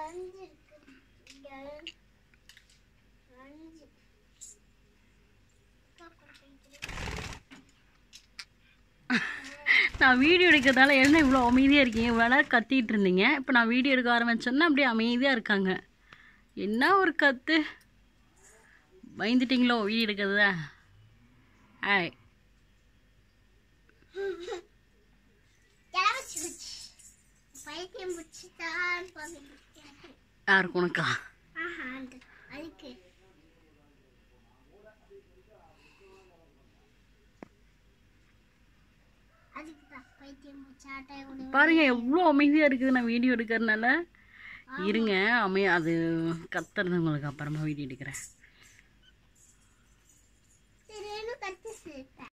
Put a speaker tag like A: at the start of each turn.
A: அஞ்சு இருக்கு இங்க அஞ்சு அக்கா கொடுத்துருக்கேன்.
B: நான் வீடியோ எடுக்கிறதால என்ன இவ்வளோ அமைதியாக இருக்கீங்க இவ்வளோ நேரம் கத்திட்டு இருந்தீங்க இப்போ நான் வீடியோ எடுக்க ஆரம்பிச்சேன்னா அப்படியே அமைதியாக இருக்காங்க என்ன ஒரு கத்து பயந்துட்டீங்களோ வீடியோ எடுக்கிறதா ஆய்
A: கிளம்பிச்சு போச்சு. பைத்தியம் பிடிச்சிட்டான்னு பார்த்துட்டு
B: யாருக்கு உனக்கா
A: ஆஹா அந்த அதுக்கு அதுக்கு தான் பைத்தியம் பிடிச்சாட்டை விடு
B: பாருங்க எவ்வளோ அமைதியாக இருக்குது நான் வீடியோ எடுக்கிறதுனால இருங்க அமைய அது கத்துறது உங்களுக்கு அப்புறமா வீடியோ எடுக்கிறேன்